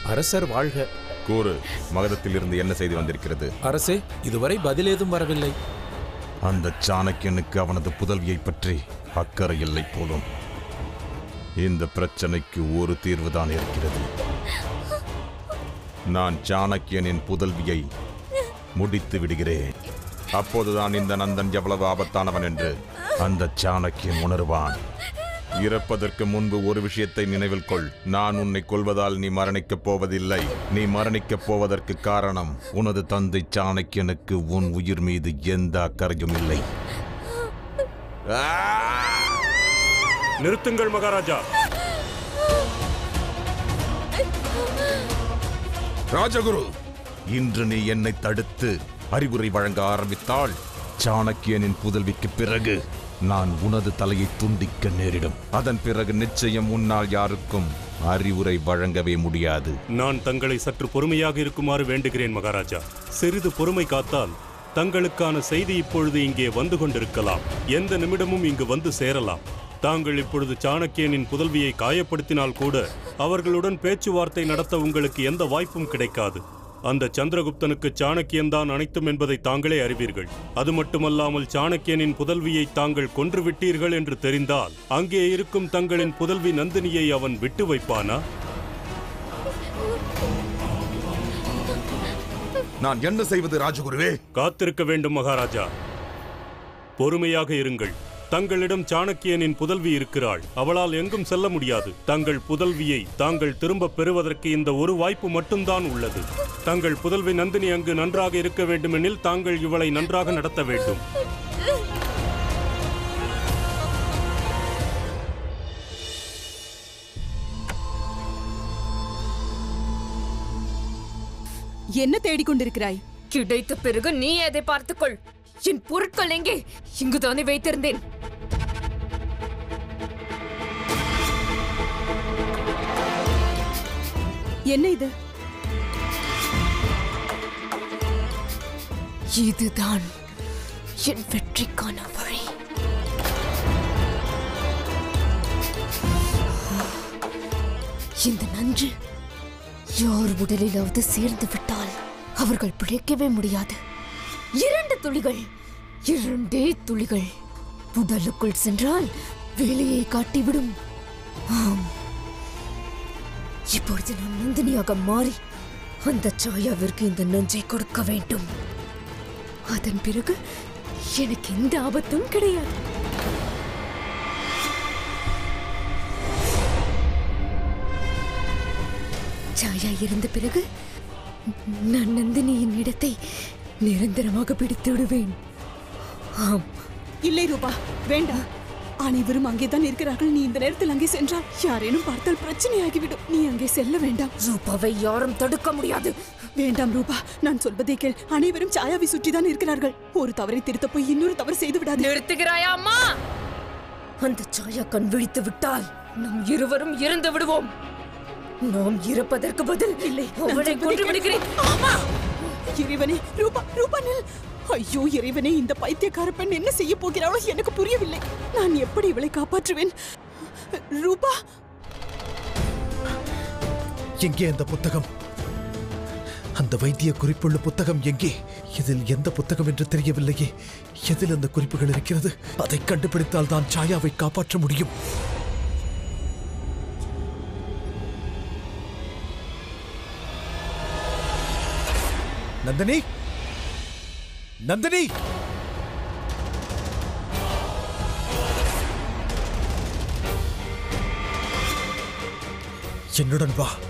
அரசர் வாழ்க கூறு மகதத்திலிருந்து என்ன செய்தி வந்திருக்கிறது அரசே இதுவரை பதில் ஏதும் வரவில்லை அந்த சாணக்கியனுக்கு அவனது புதல்வியை பற்றி அக்கறை இல்லை போலும் இந்த பிரச்சனைக்கு ஒரு தீர்வுதான் இருக்கிறது நான் சாணக்கியனின் புதல்வியை முடித்து விடுகிறேன் அப்போதுதான் இந்த நந்தன் எவ்வளவு ஆபத்தானவன் என்று அந்த சாணக்கியன் உணர்வான் இறப்பதற்கு முன்பு ஒரு விஷயத்தை நினைவில் கொள் நான் உன்னை கொல்வதால் நீ மரணிக்கப் போவதில்லை நீ மரணிக்கப் போவதற்கு காரணம் உனது தந்தை சாணக்கியனுக்கு உன் உயிர் மீது எந்த அக்கறையும் இல்லை ஆ! நிறுத்துங்கள் மகாராஜா ராஜகுரு இன்று நீ என்னை தடுத்து அறிவுரை வழங்க ஆரம்பித்தால் சாணக்கியனின் புதல்விக்கு பிறகு நான் உனது தலையை துண்டிக்க நேரிடும் அதன் பிறகு நிச்சயம் உன்னால் யாருக்கும் அறிவுரை வழங்கவே முடியாது நான் தங்களை சற்று பொறுமையாக இருக்குமாறு வேண்டுகிறேன் மகாராஜா சிறிது பொறுமை காத்தால் தங்களுக்கான செய்தி இப்பொழுது இங்கே வந்து கொண்டிருக்கலாம் எந்த நிமிடமும் இங்கு வந்து சேரலாம் தாங்கள் இப்பொழுது சாணக்கியனின் புதல்வியை காயப்படுத்தினால் கூட அவர்களுடன் பேச்சுவார்த்தை நடத்த உங்களுக்கு எந்த வாய்ப்பும் கிடைக்காது அந்த சந்திரகுப்தனுக்கு சாணக்கியன் தான் அனைத்தும் என்பதை தாங்களே அறிவீர்கள் அது மட்டுமல்லாமல் சாணக்கியனின் புதல்வியை தாங்கள் கொன்று விட்டீர்கள் என்று தெரிந்தால் அங்கே இருக்கும் தங்களின் புதல்வி நந்தினியை அவன் விட்டு வைப்பானா நான் என்ன செய்வது ராஜகுருவே காத்திருக்க வேண்டும் மகாராஜா பொறுமையாக இருங்கள் தங்களிடம் சாணக்கியனின் புதல்வி இருக்கிறாள் அவளால் எங்கும் செல்ல முடியாது தங்கள் புதல்வியை தாங்கள் திரும்ப பெறுவதற்கு இந்த ஒரு வாய்ப்பு மட்டும்தான் உள்ளது தங்கள் புதல்வி நந்தினி அங்கு நன்றாக இருக்க வேண்டுமெனில் தாங்கள் இவளை நன்றாக நடத்த வேண்டும் என்ன தேடிக்கொண்டிருக்கிறாய் கிடைத்த பிறகு நீ அதை பார்த்துக்கொள் என் பொருட்கள் எங்கே இங்குதானே வைத்திருந்தேன் என்ன இது இதுதான் என் வெற்றிக்கான வழி இந்த நன்று யார் உடலிலாவது சேர்ந்து விட்டால் அவர்கள் பிழைக்கவே முடியாது இரண்டு துளிகள் இரண்டே துளிகள் உடலுக்குள் சென்றால் வேலையை காட்டிவிடும் ஆம் இப்பொழுது நான் நந்தினியாக மாறி அந்த சாயாவிற்கு இந்த நஞ்சை கொடுக்க வேண்டும் அதன் பிறகு எனக்கு எந்த ஆபத்தும் கிடையாது சாயா இருந்த பிறகு நான் நந்தினியின் இடத்தை நிரந்தரமாக பிடித்து விடுவேன் ஆம் இல்லை ரூபா வேண்டாம் அனைவரும் அங்கேதான் இருக்கிறார்கள் நீ இந்த நேரத்தில் அங்கே சென்றால் யாரேனும் பார்த்தால் பிரச்சனையாகிவிடும் நீ அங்கே செல்ல வேண்டாம் ரூபாவை யாரும் தடுக்க முடியாது வேண்டாம் ரூபா நான் சொல்வதை கேள் அனைவரும் சாயாவை சுற்றிதான் இருக்கிறார்கள் ஒரு தவறை திருத்த போய் இன்னொரு தவறு செய்து விடாது நிறுத்துகிறாயா அம்மா அந்த சாயா கண் விழித்து விட்டால் நம் இருவரும் இறந்து விடுவோம் நாம் இறப்பதற்கு பதில் இல்லை நான் அவளை சொல்வதை கொன்று கேள். விடுகிறேன் ஆமா இறைவனே ரூபா ரூபா நில் ஐயோ இறைவனே இந்த பைத்தியக்கார பெண் என்ன செய்ய போகிறாளோ எனக்கு புரியவில்லை நான் எப்படி இவளை காப்பாற்றுவேன் ரூபா எங்கே அந்த புத்தகம் அந்த வைத்திய குறிப்புள்ள புத்தகம் எங்கே இதில் எந்த புத்தகம் என்று தெரியவில்லையே எதில் அந்த குறிப்புகள் இருக்கிறது அதை கண்டுபிடித்தால் தான் சாயாவை காப்பாற்ற முடியும் நந்தினி நந்தினி என்னுடன் வா